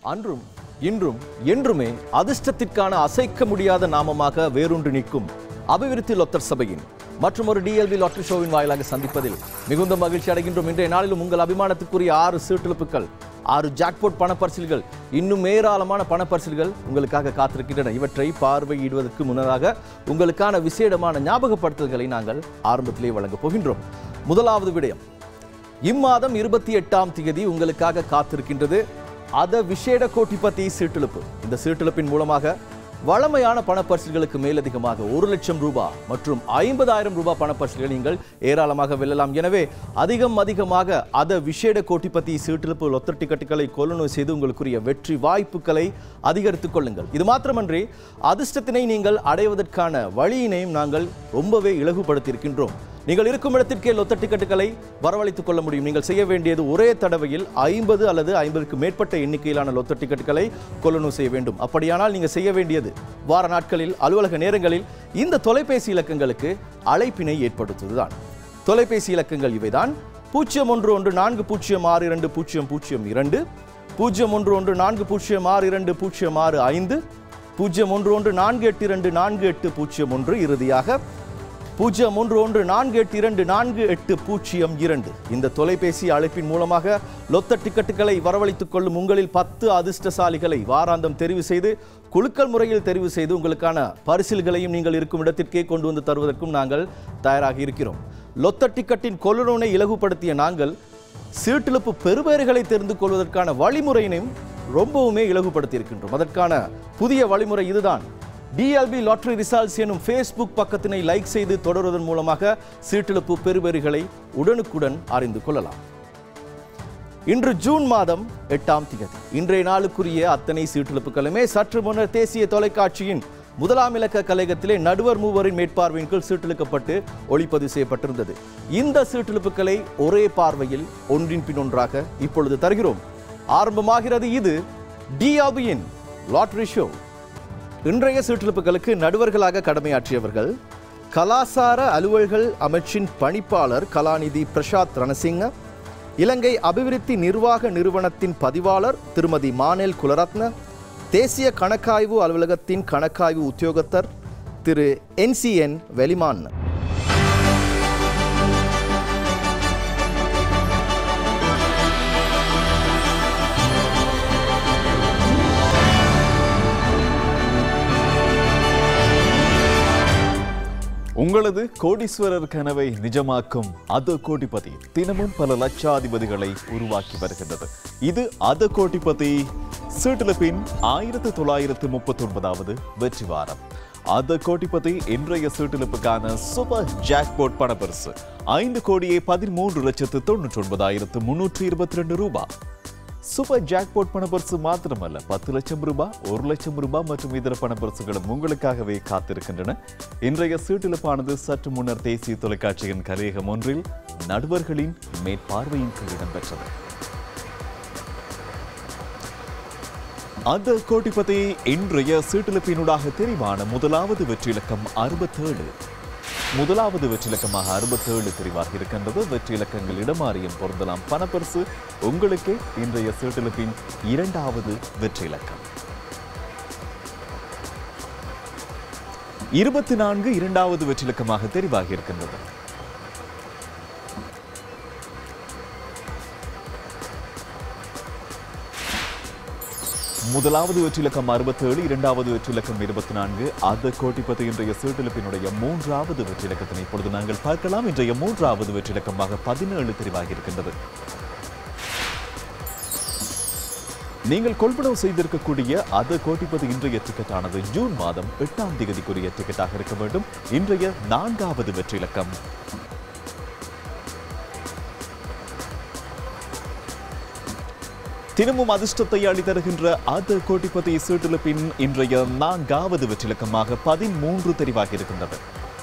அன்றும் இன்றும் என்றுமே அதிர்ஷ்டத்திற்கான அசைக்க முடியாத நாமமாக வேரூன்றி நிற்கும் அபிவிருத்தி லொத்தர் சபையின் மற்றும் ஒரு டிஎல்பி லாட்டரி ஷோவின் வாயிலாக சந்திப்பதில் மிகுந்த மகிழ்ச்சி அடைகின்றோம் இன்றைய நாளிலும் உங்கள் அபிமானத்துக்குரிய ஆறு சீட்டெழுப்புகள் ஆறு ஜாக்போட் பணப்பரிசில்கள் இன்னும் ஏராளமான பணப்பரிசில்கள் உங்களுக்காக காத்திருக்கின்றன இவற்றை பார்வையிடுவதற்கு முன்னதாக உங்களுக்கான விசேடமான ஞாபகப்படுத்தல்களை நாங்கள் ஆரம்பத்திலே வழங்கப் போகின்றோம் முதலாவது விடயம் இம்மாதம் இருபத்தி எட்டாம் தேதி உங்களுக்காக காத்திருக்கின்றது அத விசேட கோட்டிபதி சீட்டெழுப்பு இந்த சீட்டெழுப்பின் மூலமாக வளமையான பணப்பரிசுகளுக்கு மேலதிகமாக ஒரு லட்சம் ரூபாய் மற்றும் ஐம்பதாயிரம் ரூபாய் பணப்பரிசுகளை நீங்கள் ஏராளமாக வெல்லலாம் எனவே அதிகம் அதிகமாக அத விசேட கோட்டிபதி சீட்டெழுப்பு லொத்தர் டிக்கெட்டுகளை கொள்ளுநர் செய்து உங்களுக்குரிய வெற்றி வாய்ப்புகளை அதிகரித்துக் கொள்ளுங்கள் இது மாத்திரமன்றி அதிர்ஷ்டத்தினை நீங்கள் அடைவதற்கான வழியினையும் நாங்கள் ரொம்பவே இலகுபடுத்தியிருக்கின்றோம் நீங்கள் இருக்கும் இடத்திற்கே லொத்த டிக்கெட்டுகளை வரவழைத்துக் கொள்ள முடியும் நீங்கள் செய்ய வேண்டியது ஒரே தடவையில் ஐம்பது அல்லது ஐம்பதுக்கு மேற்பட்ட எண்ணிக்கையிலான லொத்த டிக்கெட்டுகளை கொள்ளணும் செய்ய வேண்டும் அப்படியானால் நீங்கள் செய்ய வேண்டியது வார நாட்களில் அலுவலக நேரங்களில் இந்த தொலைபேசி இலக்கங்களுக்கு அழைப்பினை ஏற்படுத்துவதுதான் தொலைபேசி இலக்கங்கள் இவைதான் பூஜ்ஜியம் ஒன்று ஒன்று நான்கு பூஜ்ஜியம் ஆறு இரண்டு பூஜ்ஜியம் பூஜ்ஜியம் இரண்டு பூஜ்ஜியம் ஒன்று ஒன்று நான்கு பூஜ்ஜியம் ஆறு இரண்டு பூஜ்ஜியம் ஆறு ஐந்து பூஜ்ஜியம் ஒன்று ஒன்று நான்கு எட்டு இரண்டு நான்கு எட்டு பூஜ்ஜியம் ஒன்று இறுதியாக பூஜ்ஜியம் ஒன்று ஒன்று நான்கு எட்டு இரண்டு நான்கு எட்டு பூஜ்ஜியம் இரண்டு இந்த தொலைபேசி அழைப்பின் மூலமாக லொத்த டிக்கெட்டுகளை வரவழைத்துக் கொள்ளும் உங்களில் பத்து அதிர்ஷ்டசாலிகளை வாராந்தம் தெரிவு செய்து குலுக்கல் முறையில் தெரிவு செய்து உங்களுக்கான பரிசில்களையும் நீங்கள் இருக்கும் இடத்திற்கே கொண்டு வந்து தருவதற்கும் நாங்கள் தயாராக இருக்கிறோம் லொத்த டிக்கெட்டின் கொள்ளுநனை இலகுபடுத்திய நாங்கள் சீட்டிழப்பு பெறுபேறுகளை தெரிந்து கொள்வதற்கான வழிமுறையினையும் ரொம்பவுமே இலகுபடுத்தி இருக்கின்றோம் அதற்கான புதிய வழிமுறை இதுதான் டிஎல்பி லாட்டரி ரிசல்ட்ஸ் எனும் ஃபேஸ்புக் பக்கத்தினை லைக் செய்து தொடருவதன் மூலமாக சீட்டிழப்பு பெறுபேறுகளை உடனுக்குடன் அறிந்து கொள்ளலாம் இன்று ஜூன் மாதம் எட்டாம் திகதி இன்றைய நாளுக்குரிய அத்தனை சீட்டிழப்புகளுமே சற்று முன்னர் தேசிய தொலைக்காட்சியின் முதலாம் இலக்க கலையகத்திலே நடுவர் மூவரின் மேற்பார்வையின் கீழ் சீட்டிழுக்கப்பட்டு ஒளிப்பதிவு செய்யப்பட்டிருந்தது இந்த சீட்டிழுப்புகளை ஒரே பார்வையில் ஒன்றின் பின் ஒன்றாக இப்பொழுது தருகிறோம் ஆரம்பமாகிறது இது டிஆபியின் லாட்டரி ஷோ இன்றைய சீட்டிழப்புகளுக்கு நடுவர்களாக கடமையாற்றியவர்கள் கலாசார அலுவல்கள் அமைச்சின் பணிப்பாளர் கலாநிதி பிரசாத் ரணசிங்க இலங்கை அபிவிருத்தி நிர்வாக நிறுவனத்தின் பதிவாளர் திருமதி மானேல் குலரத்ன தேசிய கணக்காய்வு அலுவலகத்தின் கணக்காய்வு உத்தியோகத்தர் திரு என்சிஎன் வெலிமான் உங்களது கோடீஸ்வரர் கனவை நிஜமாக்கும் அது கோடிபதி தினமும் பல லட்சாதிபதிகளை உருவாக்கி வருகின்றது இது அது கோடிபதி சீட்டிலப்பின் ஆயிரத்து தொள்ளாயிரத்து முப்பத்தி ஒன்பதாவது வெற்றி வாரம் அது கோடிபதி இன்றைய சீட்டிலப்புக்கான சூப்பர் ஜாக்போட் பணப்பரிசு ஐந்து கோடியே பதிமூன்று லட்சத்து தொண்ணூற்றி ஒன்பதாயிரத்து முன்னூற்றி இருபத்தி ரெண்டு ரூபாய் சூப்பர் ஜாக்பாட் பணப்பரிசு மாத்திரமல்ல பத்து லட்சம் ரூபாய் ஒரு லட்சம் ரூபாய் மற்றும் இதர பணப்பரிசுகளும் உங்களுக்காகவே காத்திருக்கின்றன இன்றைய சீட்டிழப்பானது சற்று முன்னர் தேசிய தொலைக்காட்சியின் கலையகம் ஒன்றில் நடுவர்களின் மேற்பார்வையின் கீழ் இடம்பெற்றது அந்த கோட்டிபதி இன்றைய சீட்டிழப்பினூடாக தெரிவான முதலாவது வெற்றிலக்கம் அறுபத்தேழு முதலாவது வெற்றிலக்கமாக அறுபத்தேழு தெரிவாக இருக்கின்றது வெற்றி இலக்கங்கள் இடமாறியும் பொருந்தலாம் பணப்பரிசு உங்களுக்கு இன்றைய சீட்டிழப்பின் இரண்டாவது வெற்றி இலக்கம் இருபத்தி நான்கு இரண்டாவது வெற்றிலக்கமாக தெரிவாகி இருக்கின்றது முதலாவது வெற்றிலக்கம் அறுபத்தேழு இரண்டாவது வெற்றிலக்கம் இருபத்தி நான்கு அது கோட்டிப்பத்து இன்றைய சீட்டிழப்பினுடைய மூன்றாவது வெற்றிலக்கத்தினை இப்பொழுது நாங்கள் பார்க்கலாம் இன்றைய மூன்றாவது வெற்றிலக்கமாக பதினேழு தெரிவாகி இருக்கின்றது நீங்கள் கொள்வனவு செய்திருக்கக்கூடிய அது கோட்டிப்பது இன்றைய டிக்கெட்டானது ஜூன் மாதம் எட்டாம் தேதிக்குரிய டிக்கெட்டாக இருக்க வேண்டும் இன்றைய நான்காவது வெற்றிலக்கம் தினமும் அதிர்ஷ்டத்தை அளித்தருகின்ற அது கோட்டிப்பதி சீட்டிழப்பின் இன்றைய நான்காவது வெற்றிலக்கமாக பதிமூன்று தெரிவாகி இருக்கின்றது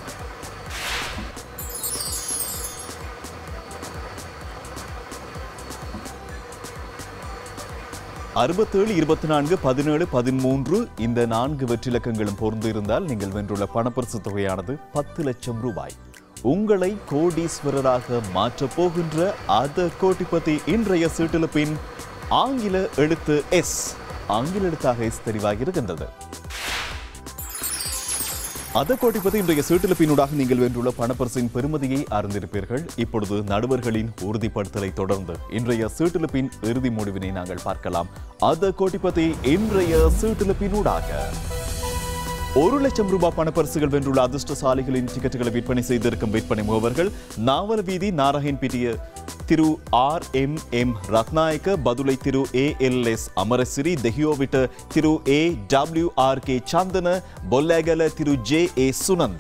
அறுபத்தேழு இருபத்தி நான்கு பதினேழு பதிமூன்று இந்த நான்கு வெற்றிலக்கங்களும் பொருந்து இருந்தால் நீங்கள் வென்றுள்ள பணப்பரிசு தொகையானது பத்து லட்சம் ரூபாய் உங்களை கோடீஸ்வரராக மாற்றப் போகின்ற அத கோட்டிபதி இன்றைய சீட்டிழப்பின் ஆங்கில எழுத்து எஸ் ஆங்கில எழுத்தாக எஸ் தெரிவாகி இருக்கின்றது அத கோட்டிப்பது இன்றைய சீட்டிலப்பினூடாக நீங்கள் வென்றுள்ள பணப்பரிசின் பெருமதியை அறிந்திருப்பீர்கள் இப்பொழுது நடுவர்களின் உறுதிப்படுத்தலை தொடர்ந்து இன்றைய சீட்டிலப்பின் இறுதி முடிவினை நாங்கள் பார்க்கலாம் அத கோட்டிப்பதி இன்றைய சீட்டிலப்பினூடாக ஒரு லட்சம் ரூபாய் பணப்பரிசுகள் வென்றுள்ள அதிர்ஷ்டசாலிகளின் டிக்கெட்டுகளை விற்பனை செய்திருக்கும் விற்பனை முகவர்கள் நாவல வீதி நாராயண் பிட்டிய திரு R M M Rathnayake Badulla திரு A L S Amarasiri Dehiowita திரு A W R K Chandana பொல்லாகல திரு ஜே ஏ சுனந்த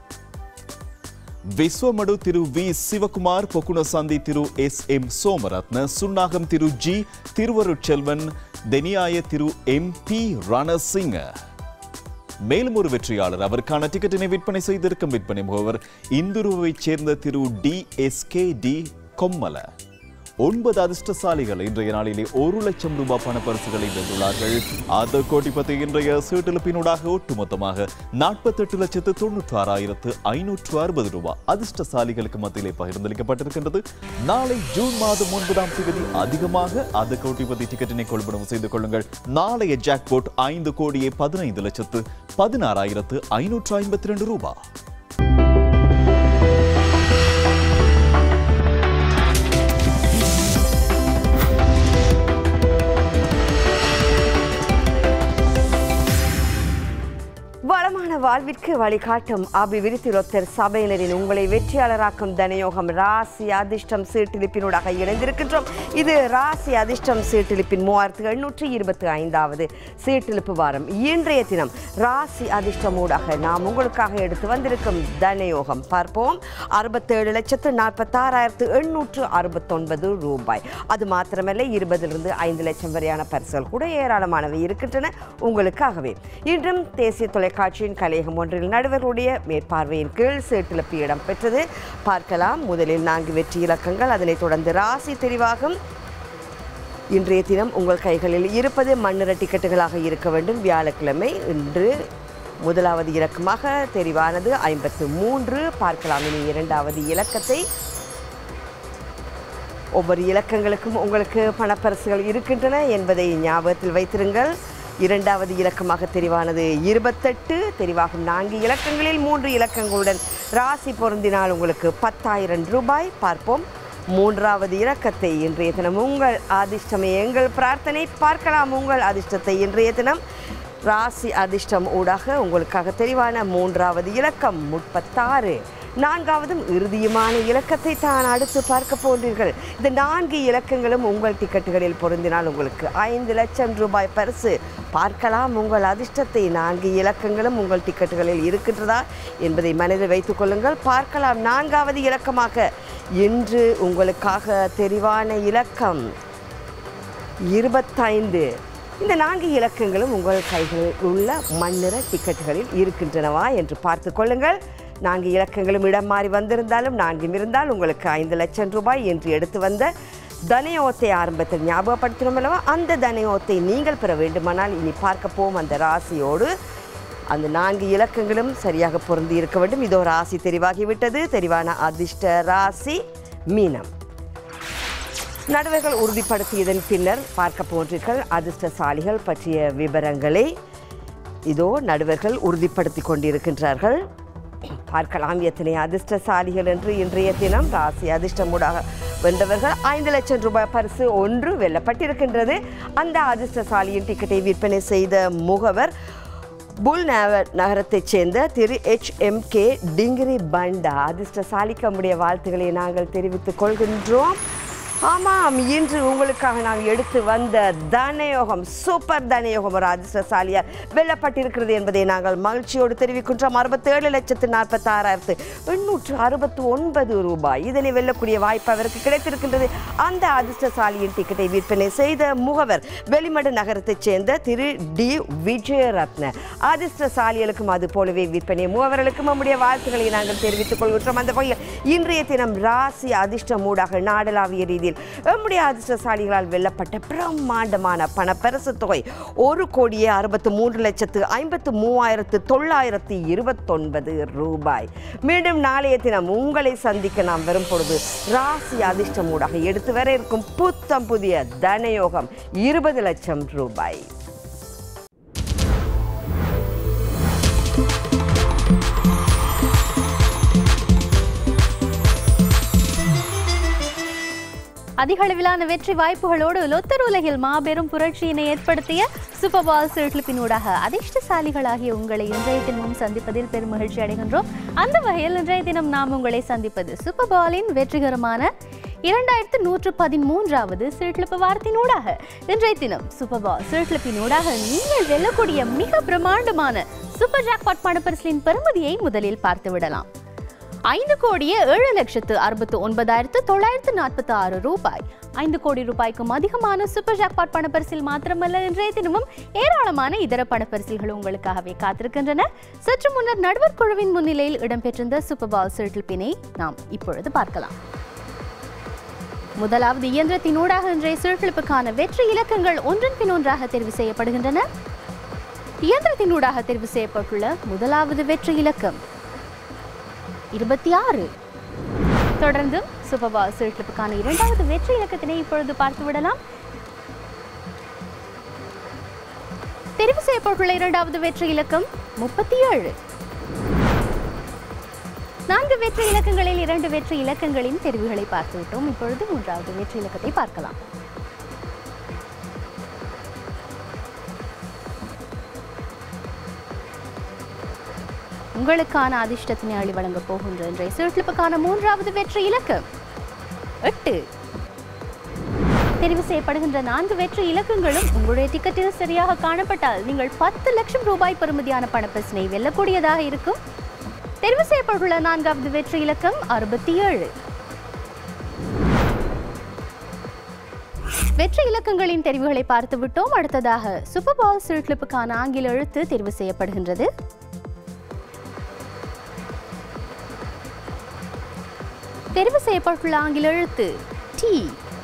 விஸ்வமடு திரு வி சிவகுமார் பொக்குணசந்தி திரு எஸ் எம் சோமரத்ன சுன்னாகம் திரு ஜி திருவருட்செல்வன் தெனியாய திரு எம் பி ரணசிங்க மேலும் ஒரு வெற்றியாளர் அவருக்கான டிக்கெட்டினை விற்பனை செய்திருக்கும் விற்பனை முகவர் இந்துருவைச் சேர்ந்த திரு D S K D Kommala ஒன்பது அதிர்ஷ்டசாலிகள் இன்றைய நாளிலே ஒரு லட்சம் ரூபாய் பண பரிசுகளை வென்றுள்ளார்கள் ஆத கோட்டிப்பத்து இன்றைய சீட்டிழப்பினூடாக ஒட்டுமொத்தமாக நாற்பத்தெட்டு லட்சத்து தொண்ணூற்றி ஆறாயிரத்து ஐநூற்று அறுபது ரூபாய் அதிர்ஷ்டசாலிகளுக்கு மத்தியிலே பகிர்ந்தளிக்கப்பட்டிருக்கின்றது நாளை ஜூன் மாதம் ஒன்பதாம் தேதி அதிகமாக ஆத கோட்டிப்பதி டிக்கெட்டினை கொள்வனவு செய்து கொள்ளுங்கள் நாளைய ஜாக்போட் ஐந்து கோடியே பதினைந்து லட்சத்து பதினாறாயிரத்து ஐநூற்று ஐம்பத்தி ரெண்டு ரூபாய் வளமான வாழ்விற்கு வழிகாட்டும் அபிவிருத்தி ரொத்தர் சபையினரின் உங்களை வெற்றியாளராக்கும் தனயோகம் ராசி அதிர்ஷ்டம் சீட்டிலிப்பினூடாக இணைந்திருக்கின்றோம் இது ராசி அதிர்ஷ்டம் சீட்டிலிப்பின் மூவாயிரத்து எண்ணூற்றி இருபத்தி ஐந்தாவது சீட்டிலிப்பு வாரம் இன்றைய தினம் ராசி அதிர்ஷ்டமூடாக நாம் உங்களுக்காக எடுத்து வந்திருக்கும் தனயோகம் பார்ப்போம் அறுபத்தேழு லட்சத்து நாற்பத்தாறாயிரத்து எண்ணூற்று அறுபத்தொன்பது ரூபாய் அது மாத்திரமல்ல இருபதிலிருந்து ஐந்து லட்சம் வரையான பரிசுகள் கூட ஏராளமானவை இருக்கின்றன உங்களுக்காகவே இன்றும் தேசிய தொலைக்காட்சியின் கலையகம் ஒன்றில் நடுவர்களுடைய மேற்பார்வையின் கீழ் சீட்டிழப்பு இடம் பெற்றது பார்க்கலாம் முதலில் நான்கு வெற்றி இலக்கங்கள் அதனைத் தொடர்ந்து ராசி தெரிவாகும் இன்றைய தினம் உங்கள் கைகளில் இருப்பது மண்ணிற டிக்கெட்டுகளாக இருக்க வேண்டும் வியாழக்கிழமை இன்று முதலாவது இலக்கமாக தெரிவானது ஐம்பத்து மூன்று பார்க்கலாம் இனி இரண்டாவது இலக்கத்தை ஒவ்வொரு இலக்கங்களுக்கும் உங்களுக்கு பணப்பரிசுகள் இருக்கின்றன என்பதை ஞாபகத்தில் வைத்திருங்கள் இரண்டாவது இலக்கமாக தெரிவானது இருபத்தெட்டு தெரிவாகும் நான்கு இலக்கங்களில் மூன்று இலக்கங்களுடன் ராசி பொருந்தினால் உங்களுக்கு பத்தாயிரம் ரூபாய் பார்ப்போம் மூன்றாவது இலக்கத்தை இன்றைய தினம் உங்கள் அதிர்ஷ்டமே எங்கள் பிரார்த்தனை பார்க்கலாம் உங்கள் அதிர்ஷ்டத்தை இன்றைய தினம் ராசி அதிர்ஷ்டம் ஊடாக உங்களுக்காக தெரிவான மூன்றாவது இலக்கம் முப்பத்தாறு நான்காவதும் இறுதியுமான இலக்கத்தை தான் அடுத்து பார்க்க போன்றீர்கள் இந்த நான்கு இலக்கங்களும் உங்கள் டிக்கெட்டுகளில் பொருந்தினால் உங்களுக்கு ஐந்து லட்சம் ரூபாய் பரிசு பார்க்கலாம் உங்கள் அதிர்ஷ்டத்தை நான்கு இலக்கங்களும் உங்கள் டிக்கெட்டுகளில் இருக்கின்றதா என்பதை மனதில் வைத்துக் கொள்ளுங்கள் பார்க்கலாம் நான்காவது இலக்கமாக இன்று உங்களுக்காக தெரிவான இலக்கம் இருபத்தைந்து இந்த நான்கு இலக்கங்களும் உங்கள் கைகளில் உள்ள மண்ணிற டிக்கெட்டுகளில் இருக்கின்றனவா என்று பார்த்து கொள்ளுங்கள் நான்கு இலக்கங்களும் இடம் மாறி வந்திருந்தாலும் நான்கும் இருந்தால் உங்களுக்கு ஐந்து லட்சம் ரூபாய் என்று எடுத்து வந்த தனயோத்தை ஆரம்பத்தில் ஞாபகப்படுத்தினோம் அல்லவா அந்த தனயோத்தை நீங்கள் பெற வேண்டுமானால் இனி பார்க்க போம் அந்த ராசியோடு அந்த நான்கு இலக்கங்களும் சரியாக பொருந்தி இருக்க வேண்டும் இதோ ராசி தெரிவாகிவிட்டது தெரிவான அதிர்ஷ்ட ராசி மீனம் நடுவர்கள் உறுதிப்படுத்தியதன் பின்னர் பார்க்க போன்றீர்கள் அதிர்ஷ்டசாலிகள் பற்றிய விவரங்களை இதோ நடுவர்கள் உறுதிப்படுத்தி கொண்டிருக்கின்றார்கள் பார்க்கலாம் எத்தனை அதிர்ஷ்டசாலிகள் என்று இன்றைய தினம் ராசி அதிர்ஷ்டமூடாக வென்றவர்கள் ஐந்து லட்சம் ரூபாய் பரிசு ஒன்று வெல்லப்பட்டிருக்கின்றது அந்த அதிர்ஷ்டசாலியின் டிக்கெட்டை விற்பனை செய்த முகவர் புல் நகர நகரத்தைச் சேர்ந்த திரு எச் எம் கே டிங்கிரி பண்டா அதிர்ஷ்டசாலிக்கு நம்முடைய வாழ்த்துக்களை நாங்கள் தெரிவித்துக் கொள்கின்றோம் ஆமாம் இன்று உங்களுக்காக நாம் எடுத்து வந்த தனயோகம் சூப்பர் தனயோகம் ஒரு அதிர்ஷ்டசாலியார் வெல்லப்பட்டிருக்கிறது என்பதை நாங்கள் மகிழ்ச்சியோடு தெரிவிக்கின்றோம் அறுபத்தேழு லட்சத்து நாற்பத்தாறாயிரத்து எண்ணூற்று அறுபத்து ஒன்பது ரூபாய் இதனை வெல்லக்கூடிய வாய்ப்பு அவருக்கு கிடைத்திருக்கின்றது அந்த அதிர்ஷ்டசாலியின் டிக்கெட்டை விற்பனை செய்த முகவர் வெளிமடு நகரத்தைச் சேர்ந்த திரு டி விஜயரத்ன அதிர்ஷ்டசாலிகளுக்கும் அது போலவே விற்பனை முகவர்களுக்கும் நம்முடைய வாழ்த்துக்களை நாங்கள் தெரிவித்துக் கொள்கின்றோம் அந்த வகையில் இன்றைய தினம் ராசி அதிர்ஷ்டம் ஊடாக நாடளாவிய ரீதியில் நம்முடைய அதிர்ஷ்டசாலிகளால் வெல்லப்பட்ட பிரம்மாண்டமான பண பரிசு தொகை ஒரு கோடியே அறுபத்து மூன்று லட்சத்து ஐம்பத்து மூவாயிரத்து தொள்ளாயிரத்து இருபத்தொன்பது ரூபாய் மீண்டும் நாளைய தினம் உங்களை சந்திக்க நாம் வரும் பொழுது ராசி அதிர்ஷ்டம் ஊடாக எடுத்து வர இருக்கும் புத்தம் புதிய தனயோகம் இருபது லட்சம் ரூபாய் அதிக அளவிலான வெற்றி வாய்ப்புகளோடு லொத்தர் உலகில் மாபெரும் புரட்சியினை ஏற்படுத்திய சூப்பர் பால் சீட்லிப்பினூடாக அதிர்ஷ்டசாலிகளாகிய உங்களை இன்றைய தினமும் சந்திப்பதில் பெரும் மகிழ்ச்சி அடைகின்றோம் அந்த வகையில் இன்றைய தினம் நாம் உங்களை சந்திப்பது சூப்பர் பாலின் வெற்றிகரமான இரண்டாயிரத்து நூற்று பதிமூன்றாவது சீட்லிப்பு வாரத்தினூடாக இன்றைய தினம் சூப்பர் பால் சீட்லிப்பினூடாக நீங்கள் வெல்லக்கூடிய மிக பிரம்மாண்டமான சூப்பர் ஜாக்பாட் பணப்பரிசலின் பெறுமதியை முதலில் பார்த்து விடலாம் ஐந்து கோடியே ஏழு லட்சத்து அறுபத்து ஒன்பதாயிரத்து தொள்ளாயிரத்து நாற்பத்தி ஆறு ரூபாய் ஐந்து கோடி ரூபாய்க்கும் அதிகமான சூப்பர் ஜாக்பாட் பணப்பரிசில் மாத்திரமல்ல இன்றைய தினமும் ஏராளமான இதர பணப்பரிசில்கள் உங்களுக்காகவே காத்திருக்கின்றன சற்று முன்னர் நடுவர் குழுவின் முன்னிலையில் இடம்பெற்றிருந்த சூப்பர் பால் சிறுட்டிப்பினை நாம் இப்பொழுது பார்க்கலாம் முதலாவது இயந்திரத்தினூடாக இன்றைய சுழற்சிப்புக்கான வெற்றி இலக்கங்கள் ஒன்றன் பின் ஒன்றாக தேர்வு செய்யப்படுகின்றன இயந்திரத்தினூடாக தேர்வு செய்யப்பட்டுள்ள முதலாவது வெற்றி இலக்கம் இருபத்தி ஆறு தொடர்ந்து சூப்பர் பால் சுழற்சிப்புக்கான இரண்டாவது வெற்றி இலக்கத்தினை இப்பொழுது பார்த்து விடலாம் தெரிவு செய்யப்பட்டுள்ள இரண்டாவது வெற்றி இலக்கம் முப்பத்தி ஏழு நான்கு வெற்றி இலக்கங்களில் இரண்டு வெற்றி இலக்கங்களின் தெரிவுகளை பார்த்துவிட்டோம் இப்பொழுது மூன்றாவது வெற்றி இலக்கத்தை பார்க்கலாம் உங்களுக்கான அதிர்ஷ்டத்தினை அழி வழங்கப் போகின்ற இன்றைய சுழற்சிப்புக்கான மூன்றாவது வெற்றி இலக்கம் எட்டு தெரிவு செய்யப்படுகின்ற நான்கு வெற்றி இலக்கங்களும் உங்களுடைய டிக்கெட்டில் சரியாக காணப்பட்டால் நீங்கள் பத்து லட்சம் ரூபாய் பெறுமதியான பணப்பிரச்சனை வெல்லக்கூடியதாக இருக்கும் தெரிவு செய்யப்பட்டுள்ள நான்காவது வெற்றி இலக்கம் அறுபத்தி ஏழு வெற்றி இலக்கங்களின் தெரிவுகளை பார்த்து விட்டோம் அடுத்ததாக சூப்பர் பால் சுழற்சிப்புக்கான ஆங்கில எழுத்து தெரிவு செய்யப்படுகின்றது தெரிவு செய்யப்பட்டுள்ள ஆங்கில எழுத்து டி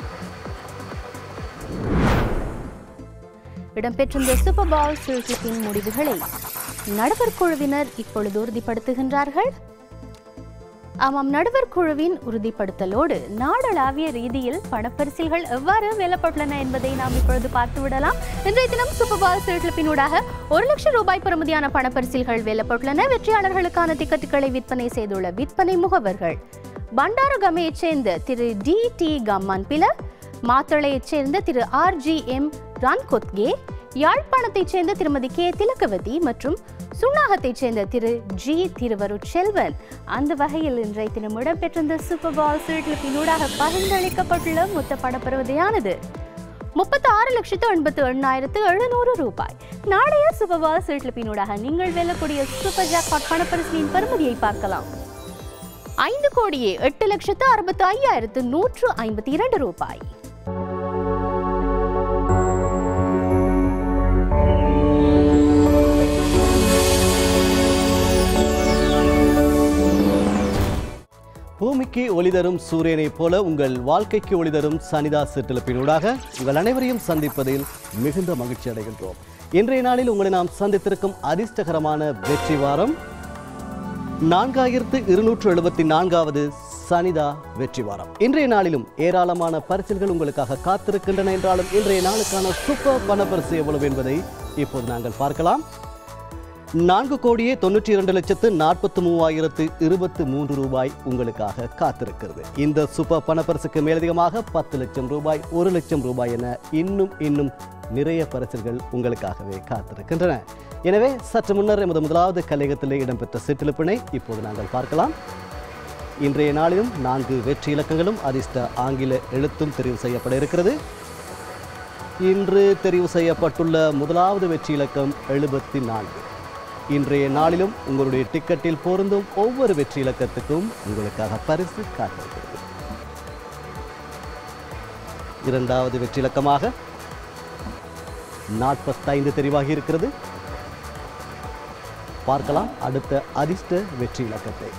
இடம்பெற்றிருந்த சூப்பர் பால் சுழற்சிப்பின் முடிவுகளை நடுவர் குழுவினர் இப்பொழுது உறுதிப்படுத்துகின்றார்கள் ஆமாம் நடுவர் குழுவின் உறுதிப்படுத்தலோடு நாடளாவிய ரீதியில் பணப்பரிசில்கள் எவ்வாறு வெல்லப்பட்டுள்ளன என்பதை நாம் இப்பொழுது பார்த்து விடலாம் இன்றைய தினம் சூப்பர் பால் சுழற்சிப்பினூடாக ஒரு லட்சம் ரூபாய் பெறுமதியான பணப்பரிசில்கள் வெல்லப்பட்டுள்ளன வெற்றியாளர்களுக்கான டிக்கெட்டுகளை விற்பனை செய்துள்ள விற்பனை முகவர்கள் பண்டாரகமையைச் சேர்ந்த திரு டி டி கம்மான் பில மாத்தளையைச் சேர்ந்த திரு ஆர் ஜி எம் ரான்கொத்கே யாழ்ப்பாணத்தைச் சேர்ந்த திருமதி கே திலகவதி மற்றும் சுண்ணாகத்தைச் சேர்ந்த திரு ஜி திருவருட்செல்வன் அந்த வகையில் இன்றைய தினம் இடம்பெற்றிருந்த சூப்பர் பால் சீட்லிப்பினூடாக பகிர்ந்தளிக்கப்பட்டுள்ள மொத்த படப்பெறுவதையானது முப்பத்தி ஆறு லட்சத்து எண்பத்து எண்ணாயிரத்து எழுநூறு ரூபாய் நாளைய சூப்பர் பால் சீட்லிப்பினூடாக நீங்கள் வெல்லக்கூடிய சூப்பர் ஜாக்பாட் பணப்பரிசிலின் பெறுமதியை பார்க்கலாம் ஐந்து கோடியே எட்டு லட்சத்து அறுபத்து ஐயாயிரத்து நூற்று ஐம்பத்தி இரண்டு ரூபாய் பூமிக்கு ஒளி தரும் சூரியனைப் போல உங்கள் வாழ்க்கைக்கு ஒளி தரும் சனிதா சிற்றிலப்பினூடாக உங்கள் அனைவரையும் சந்திப்பதில் மிகுந்த மகிழ்ச்சி அடைகின்றோம் இன்றைய நாளில் உங்களை நாம் சந்தித்திருக்கும் அதிர்ஷ்டகரமான வெற்றி வாரம் நான்காயிரத்து இருநூற்று எழுபத்தி நான்காவது சனிதா வெற்றி வாரம் இன்றைய நாளிலும் ஏராளமான பரிசில்கள் உங்களுக்காக காத்திருக்கின்றன என்றாலும் இன்றைய நாளுக்கான சூப்பர் பணப்பரிசு எவ்வளவு என்பதை இப்போது நாங்கள் பார்க்கலாம் நான்கு கோடியே தொண்ணூற்றி இரண்டு லட்சத்து நாற்பத்தி மூவாயிரத்து இருபத்து மூன்று ரூபாய் உங்களுக்காக காத்திருக்கிறது இந்த சூப்பர் பணப்பரிசுக்கு மேலதிகமாக பத்து லட்சம் ரூபாய் ஒரு லட்சம் ரூபாய் என இன்னும் இன்னும் நிறைய பரிசுகள் உங்களுக்காகவே காத்திருக்கின்றன எனவே சற்று முன்னர் எமது முதலாவது கலையகத்திலே இடம்பெற்ற சிற்றிழப்பினை இப்போது நாங்கள் பார்க்கலாம் இன்றைய நாளிலும் நான்கு வெற்றி இலக்கங்களும் அதிர்ஷ்ட ஆங்கில எழுத்தும் தெரிவு செய்யப்பட இருக்கிறது இன்று தெரிவு செய்யப்பட்டுள்ள முதலாவது வெற்றி இலக்கம் எழுபத்தி நான்கு இன்றைய நாளிலும் உங்களுடைய டிக்கெட்டில் பொருந்தும் ஒவ்வொரு வெற்றி இலக்கத்துக்கும் உங்களுக்காக பரிசு காத்திருக்கிறது இரண்டாவது வெற்றி இலக்கமாக நாற்பத்தைந்து தெரிவாகி இருக்கிறது பார்க்கலாம் அடுத்த அதிர்ஷ்ட வெற்றி இலக்கத்தை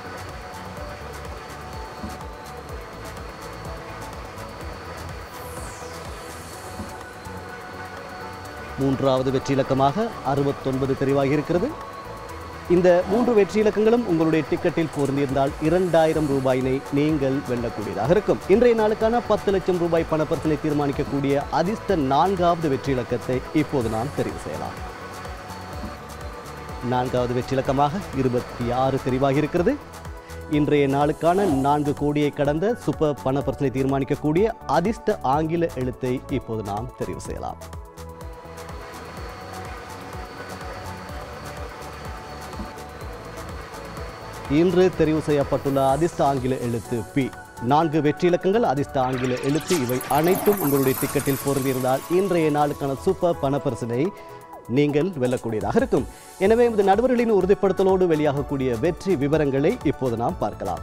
மூன்றாவது வெற்றி இலக்கமாக அறுபத்தொன்பது தெரிவாகி இருக்கிறது இந்த மூன்று வெற்றி இலக்கங்களும் உங்களுடைய டிக்கெட்டில் பொருந்தியிருந்தால் இரண்டாயிரம் ரூபாயினை நீங்கள் வெல்லக்கூடியதாக இருக்கும் இன்றைய நாளுக்கான பத்து லட்சம் ரூபாய் பணப்பரிசலை தீர்மானிக்கக்கூடிய அதிர்ஷ்ட நான்காவது வெற்றி இலக்கத்தை இப்போது நாம் தெரிவு செய்யலாம் நான்காவது வெற்றி இலக்கமாக இருபத்தி ஆறு தெரிவாகி இருக்கிறது இன்றைய நாளுக்கான நான்கு கோடியை கடந்த சூப்பர் பண பிரச்சனை தீர்மானிக்கக்கூடிய அதிர்ஷ்ட ஆங்கில எழுத்தை இப்போது நாம் தெரிவு செய்யலாம் இன்று தெரிவு செய்யப்பட்டுள்ள அதிர்ஷ்ட ஆங்கில எழுத்து பி நான்கு வெற்றி இலக்கங்கள் அதிர்ஷ்ட ஆங்கில எழுத்து இவை அனைத்தும் உங்களுடைய டிக்கெட்டில் பொருந்திருந்தால் இன்றைய நாளுக்கான சூப்பர் பணப்பரிசனை நீங்கள் வெல்லக்கூடியதாக இருக்கும் எனவே இந்த நடுவர்களின் உறுதிப்படுத்தலோடு வெளியாகக்கூடிய வெற்றி விவரங்களை இப்போது நாம் பார்க்கலாம்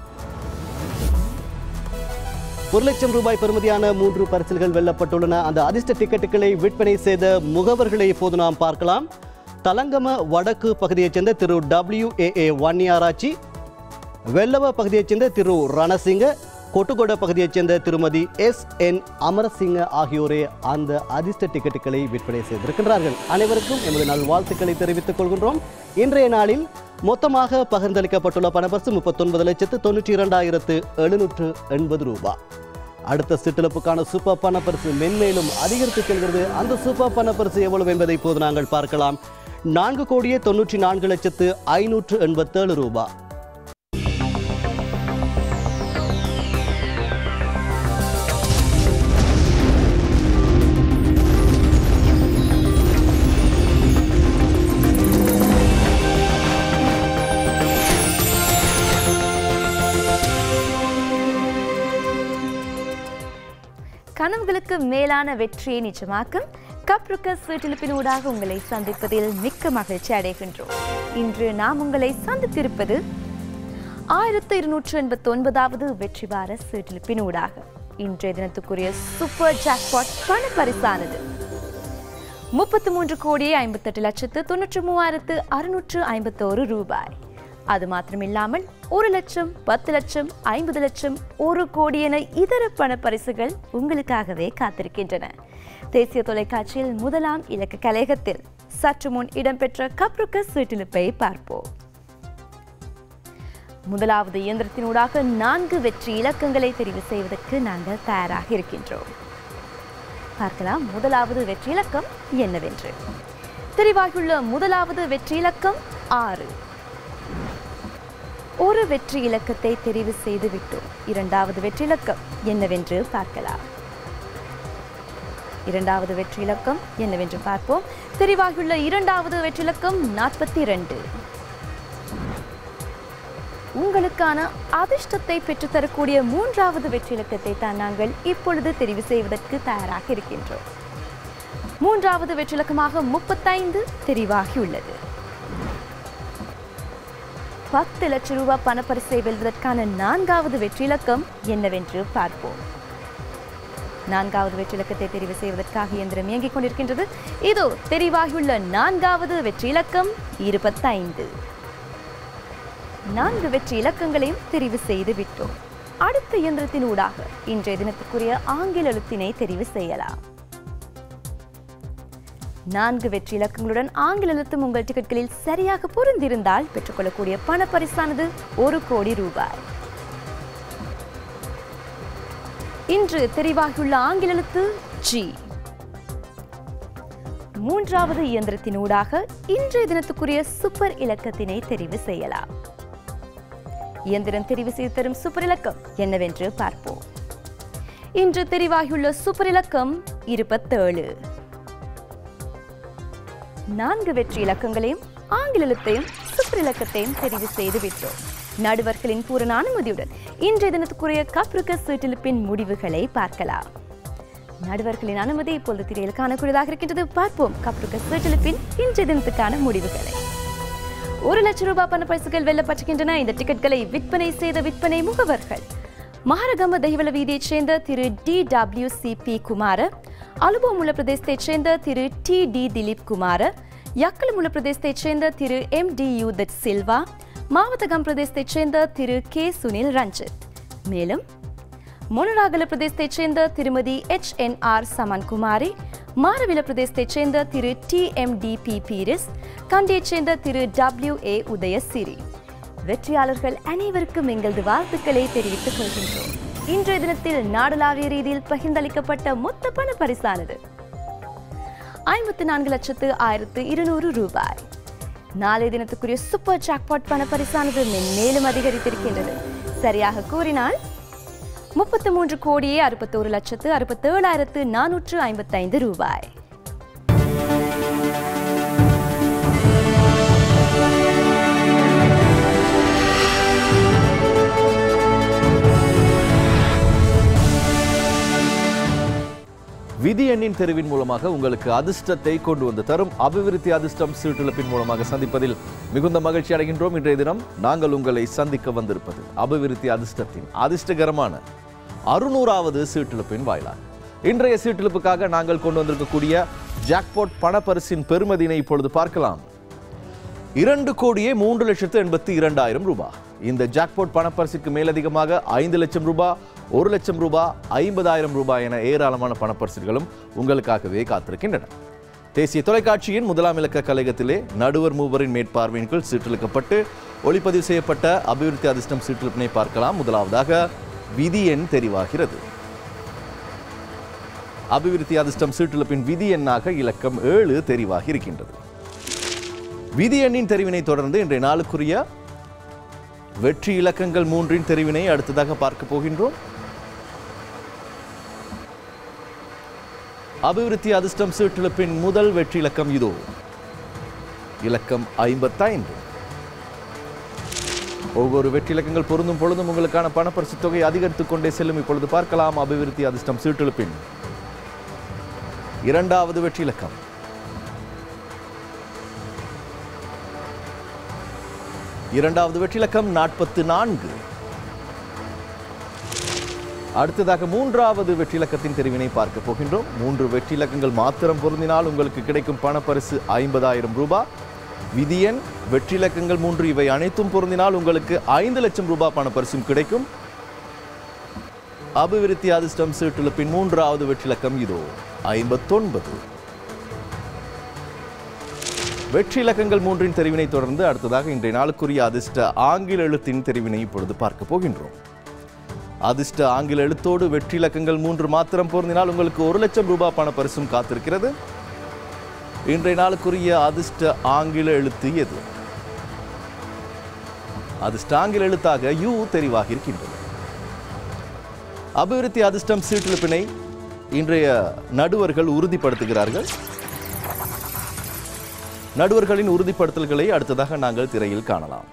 ஒரு லட்சம் ரூபாய் பெறுமதியான மூன்று பரிசில்கள் வெல்லப்பட்டுள்ளன அந்த அதிர்ஷ்ட டிக்கெட்டுகளை விற்பனை செய்த முகவர்களை இப்போது நாம் பார்க்கலாம் தலங்கம வடக்கு பகுதியைச் சேர்ந்த திரு டபிள்யூ ஏ ஏ வன்னியாராச்சி வெள்ளவ பகுதியைச் சேர்ந்த திரு ரணசிங்க கொட்டுக்கொட பகுதியைச் சேர்ந்த திருமதி எஸ் என் அமரசிங்க ஆகியோரே அந்த அதிர்ஷ்ட டிக்கெட்டுகளை விற்பனை செய்திருக்கின்றார்கள் அனைவருக்கும் எமது நல்வாழ்த்துக்களை தெரிவித்துக் கொள்கின்றோம் இன்றைய நாளில் மொத்தமாக பகிர்ந்தளிக்கப்பட்டுள்ள பணப்பரிசு முப்பத்தொன்பது லட்சத்து தொண்ணூற்றி இரண்டாயிரத்து எழுநூற்று எண்பது ரூபாய் அடுத்த சிற்றிழப்புக்கான சூப்பர் பணப்பரிசு மென்மேலும் அதிகரித்து செல்கிறது அந்த சூப்பர் பணப்பரிசு எவ்வளவு என்பதை இப்போது நாங்கள் பார்க்கலாம் நான்கு கோடியே தொண்ணூற்றி நான்கு லட்சத்து ஐநூற்று எண்பத்தேழு ரூபாய் கனவுகளுக்கு மேலான வெற்றியை நிஜமாக்கும் கப்ருக்க சீட்டிலிப்பினூடாக உங்களை சந்திப்பதில் மிக்க மகிழ்ச்சி அடைகின்றோம் இன்று நாம் உங்களை சந்தித்திருப்பது ஆயிரத்து இருநூற்று எண்பத்தி ஒன்பதாவது வெற்றி வார சீட்டிலிப்பினூடாக இன்றைய தினத்துக்குரிய சூப்பர் ஜாக்பாட் பண பரிசானது முப்பத்து மூன்று கோடியே ஐம்பத்தெட்டு லட்சத்து தொண்ணூற்று மூவாயிரத்து அறுநூற்று ஐம்பத்தோரு ரூபாய் அது மாத்திரமில்லாமல் ஒரு லட்சம் பத்து லட்சம் ஐம்பது லட்சம் ஒரு கோடி என இதர பண பரிசுகள் உங்களுக்காகவே காத்திருக்கின்றன தேசிய தொலைக்காட்சியில் முதலாம் இலக்க கலையகத்தில் சற்று முன் இடம்பெற்ற கப்ருக்க சீட்டிலிப்பை பார்ப்போம் முதலாவது இயந்திரத்தினூடாக நான்கு வெற்றி இலக்கங்களை தெரிவு செய்வதற்கு நாங்கள் தயாராக இருக்கின்றோம் பார்க்கலாம் முதலாவது வெற்றி இலக்கம் என்னவென்று தெரிவாகியுள்ள முதலாவது வெற்றி இலக்கம் ஆறு ஒரு வெற்றி இலக்கத்தை தெரிவு செய்து விட்டோம் இரண்டாவது வெற்றி இலக்கம் என்னவென்று பார்க்கலாம் இரண்டாவது வெற்றி இலக்கம் என்னவென்று பார்ப்போம் தெரிவாகியுள்ள இரண்டாவது வெற்றி இலக்கம் நாற்பத்தி இரண்டு உங்களுக்கான அதிர்ஷ்டத்தை பெற்றுத்தரக்கூடிய மூன்றாவது வெற்றி இலக்கத்தை தான் நாங்கள் இப்பொழுது தெரிவு செய்வதற்கு தயாராக இருக்கின்றோம் மூன்றாவது வெற்றி இலக்கமாக முப்பத்தைந்து தெரிவாகியுள்ளது பத்து லட்சம் ரூபாய் பணப்பரிசை வெல்வதற்கான நான்காவது வெற்றி இலக்கம் என்னவென்று பார்ப்போம் நான்காவது வெற்றி இலக்கத்தை தெரிவு செய்வதற்காக இயந்திரம் இயங்கிக் கொண்டிருக்கின்றது இதோ தெரிவாகியுள்ள நான்காவது வெற்றி இலக்கம் இருபத்தைந்து நான்கு வெற்றி இலக்கங்களையும் தெரிவு செய்து விட்டோம் அடுத்த இயந்திரத்தின் ஊடாக இன்றைய தினத்துக்குரிய ஆங்கில எழுத்தினை தெரிவு செய்யலாம் நான்கு வெற்றி இலக்கங்களுடன் ஆங்கில எழுத்தும் உங்கள் டிக்கெட்களில் சரியாக பொருந்திருந்தால் பெற்றுக்கொள்ளக்கூடிய பண பரிசானது ஒரு கோடி ரூபாய் இன்று தெரிவாகியுள்ள ஆங்கில எழுத்து ஜி மூன்றாவது இயந்திரத்தின் ஊடாக இன்றைய தினத்துக்குரிய சூப்பர் இலக்கத்தினை தெரிவு செய்யலாம் இயந்திரம் தெரிவு செய்து தரும் சூப்பர் இலக்கம் என்னவென்று பார்ப்போம் இன்று தெரிவாகியுள்ள சூப்பர் இலக்கம் இருபத்தேழு நான்கு வெற்றி இலக்கங்களையும் ஆங்கில எழுத்தையும் சூப்பர் இலக்கத்தையும் தெரிவு செய்து விட்டோம் நடுவர்களின் பூரண அனுமதியுடன் இன்றைய தினத்துக்குரிய கப்ருக்க சீட்டிலிப்பின் முடிவுகளை பார்க்கலாம் நடுவர்களின் அனுமதி இப்பொழுது திரையில் காணக்கூடியதாக இருக்கின்றது பார்ப்போம் கப்ருக்க சீட்டிலிப்பின் இன்றைய தினத்துக்கான முடிவுகளை ஒரு லட்சம் ரூபாய் பண பரிசுகள் வெல்லப்பட்டிருக்கின்றன இந்த டிக்கெட்களை விற்பனை செய்த விற்பனை முகவர்கள் மகாரகம தெய்வல வீதியைச் சேர்ந்த திரு D W C P Kumara Alubomulla பிரதேசத்தைச் சேர்ந்த திரு டி டி திலீப் குமார யக்கலமுள்ள பிரதேசத்தைச் சேர்ந்த திரு எம் டி யூ தட் சில்வா மாவட்டகம் பிரதேசத்தைச் சேர்ந்த திரு கே சுனில் ரஞ்சித் மேலும் மொனராகல பிரதேசத்தைச் சேர்ந்த திருமதி H N R Samankumari Marawila பிரதேசத்தைச் சேர்ந்த திரு D M D P Peiris கண்டியைச் சேர்ந்த திரு டபிள்யூ ஏ உதயசிரி வெற்றியாளர்கள் அனைவருக்கும் எங்களது வாழ்த்துக்களை தெரிவித்துக் கொள்கின்றோம் இன்றைய தினத்தில் நாடளாவிய ரீதியில் பகிர்ந்தளிக்கப்பட்ட மொத்த பண பரிசானது ஐம்பத்தி நான்கு லட்சத்து ஆயிரத்து இருநூறு ரூபாய் நாளைய தினத்துக்குரிய சூப்பர் ஜாக்பாட் பண பரிசானது மேலும் அதிகரித்திருக்கின்றது சரியாக கூறினால் முப்பத்து மூன்று கோடியே அறுபத்தோரு லட்சத்து அறுபத்தேழாயிரத்து நானூற்று ஐம்பத்தைந்து ரூபாய் விதி எண்ணின் தெரிவின் மூலமாக உங்களுக்கு அதிர்ஷ்டத்தை கொண்டு வந்து தரும் அபிவிருத்தி அதிர்ஷ்டம் சீட்டிழப்பின் மூலமாக சந்திப்பதில் மிகுந்த மகிழ்ச்சி அடைகின்றோம் இன்றைய தினம் நாங்கள் உங்களை சந்திக்க வந்திருப்பது அபிவிருத்தி அதிர்ஷ்டத்தின் அதிர்ஷ்டகரமான அறுநூறாவது சீட்டிழப்பின் வாயிலாக இன்றைய சீட்டிழப்புக்காக நாங்கள் கொண்டு வந்திருக்கக்கூடிய ஜாக்பாட் பணப்பரிசின் பெருமதியினை இப்பொழுது பார்க்கலாம் இரண்டு கோடியே மூன்று லட்சத்து எண்பத்தி இரண்டாயிரம் ரூபாய் இந்த ஜாக்பாட் பணப்பரிசுக்கு மேலதிகமாக ஐந்து லட்சம் ரூபாய் ஒரு லட்சம் ரூபாய் ஐம்பதாயிரம் ரூபாய் என ஏராளமான பணப்பரிசுகளும் உங்களுக்காகவே காத்திருக்கின்றன தேசிய தொலைக்காட்சியின் முதலாம் இலக்க கழகத்திலே நடுவர் மூவரின் மேற்பார்வையின் கீழ் சீட்டெழுக்கப்பட்டு ஒளிப்பதிவு செய்யப்பட்ட அபிவிருத்தி அதிர்ஷ்டம் சீட்டெழுப்பினை பார்க்கலாம் முதலாவதாக விதி எண் தெரிவாகிறது அபிவிருத்தி அதிர்ஷ்டம் சீட்டெழுப்பின் விதி எண்ணாக இலக்கம் ஏழு தெரிவாகி இருக்கின்றது விதி எண்ணின் தெரிவினை தொடர்ந்து இன்றைய நாளுக்குரிய வெற்றி இலக்கங்கள் மூன்றின் தெரிவினை அடுத்ததாக பார்க்க போகின்றோம் அபிவிருத்தி அதிர்ஷ்டம் சீட்டிழப்பின் முதல் வெற்றி இலக்கம் இதோ இலக்கம் ஐம்பத்தைந்து ஒவ்வொரு வெற்றி இலக்கங்கள் பொருந்தும் பொழுதும் உங்களுக்கான பணப்பரிசு தொகை அதிகரித்துக் கொண்டே செல்லும் இப்பொழுது பார்க்கலாம் அபிவிருத்தி அதிர்ஷ்டம் சீட்டிழப்பின் இரண்டாவது வெற்றி இலக்கம் இரண்டாவது வெற்றிலக்கம் நாற்பத்து நான்கு அடுத்ததாக மூன்றாவது வெற்றிலக்கத்தின் தெரிவினை பார்க்க போகின்றோம் மூன்று வெற்றிலக்கங்கள் மாத்திரம் பொருந்தினால் உங்களுக்கு கிடைக்கும் பணப்பரிசு ஐம்பதாயிரம் ரூபாய் விதியன் வெற்றிலக்கங்கள் மூன்று இவை அனைத்தும் பொருந்தினால் உங்களுக்கு ஐந்து லட்சம் ரூபாய் பணப்பரிசும் கிடைக்கும் அபிவிருத்தி அதிர்ஷ்டம் சீட்டுலப்பின் மூன்றாவது வெற்றிலக்கம் இதோ ஐம்பத்தொன்பது வெற்றி இலக்கங்கள் மூன்றின் தெரிவினை தொடர்ந்து அடுத்ததாக இன்றைய நாளுக்குரிய அதிர்ஷ்ட ஆங்கில எழுத்தின் தெரிவினை இப்பொழுது பார்க்க போகின்றோம் அதிர்ஷ்ட ஆங்கில எழுத்தோடு வெற்றி இலக்கங்கள் மூன்று மாத்திரம் பொருந்தினால் உங்களுக்கு ஒரு லட்சம் ரூபாய் பண பரிசும் காத்திருக்கிறது இன்றைய நாளுக்குரிய அதிர்ஷ்ட ஆங்கில எழுத்து எது அதிர்ஷ்ட ஆங்கில எழுத்தாக யூ தெரிவாகி இருக்கின்றது அபிவிருத்தி அதிர்ஷ்டம் சீட்டிழப்பினை இன்றைய நடுவர்கள் உறுதிப்படுத்துகிறார்கள் நடுவர்களின் உறுதிப்படுத்தல்களை அடுத்ததாக நாங்கள் திரையில் காணலாம்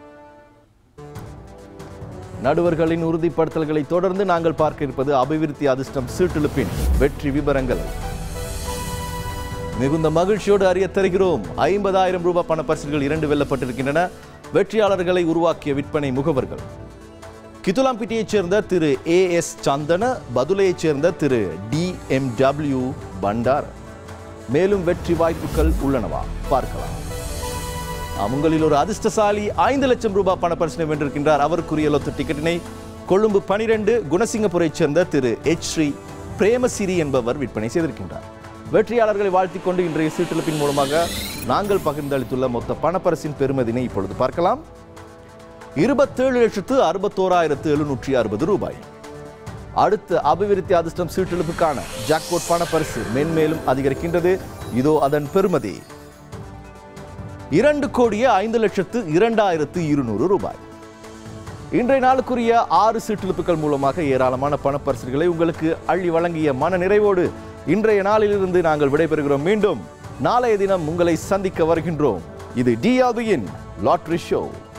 நடுவர்களின் உறுதிப்படுத்தல்களை தொடர்ந்து நாங்கள் பார்க்க இருப்பது அபிவிருத்தி அதிர்ஷ்டம் சீட்டிழுப்பின் வெற்றி விவரங்கள் மிகுந்த மகிழ்ச்சியோடு அறிய தருகிறோம் ஐம்பதாயிரம் ரூபாய் பணப்பரிசுகள் இரண்டு வெல்லப்பட்டிருக்கின்றன வெற்றியாளர்களை உருவாக்கிய விற்பனை முகவர்கள் கித்துலாம்பிட்டியைச் சேர்ந்த திரு ஏ எஸ் சந்தன பதுளையைச் சேர்ந்த திரு டி எம் டபிள்யூ பண்டார் மேலும் வெற்றி வாய்ப்புகள் உள்ளனவா பார்க்கலாம் ஆம், உங்களில் ஒரு அதிர்ஷ்டசாலி ஐந்து லட்சம் ரூபாய் பணப்பரிசனை வென்றிருக்கின்றார் அவருக்குரிய லொத்து டிக்கெட்டினை கொழும்பு பனிரெண்டு குணசிங்கபுரைச் சேர்ந்த திரு எச் ஸ்ரீ பிரேமசிறி என்பவர் விற்பனை செய்திருக்கின்றார் வெற்றியாளர்களை வாழ்த்திக் கொண்டு இன்றைய சீட்டிழப்பின் மூலமாக நாங்கள் பகிர்ந்தளித்துள்ள மொத்த பணப்பரிசின் பெருமதினை இப்பொழுது பார்க்கலாம் இருபத்தேழு லட்சத்து அறுபத்தோராயிரத்து எழுநூற்றி அறுபது ரூபாய் அடுத்த அபிவிருத்தி அதிர்ஷ்டம் சீட்டெழுப்புக்கான ஜாக்போட் பண பரிசு மென்மேலும் அதிகரிக்கின்றது இதோ அதன் பெறுமதி இரண்டு கோடியே ஐந்து லட்சத்து இரண்டாயிரத்து இருநூறு ரூபாய் இன்றைய நாளுக்குரிய ஆறு சீட்டெழுப்புகள் மூலமாக ஏராளமான பணப்பரிசுகளை உங்களுக்கு அள்ளி வழங்கிய மன நிறைவோடு இன்றைய நாளிலிருந்து நாங்கள் விடைபெறுகிறோம் மீண்டும் நாளைய தினம் உங்களை சந்திக்க வருகின்றோம் இது டிஆபியின் லாட்ரி ஷோ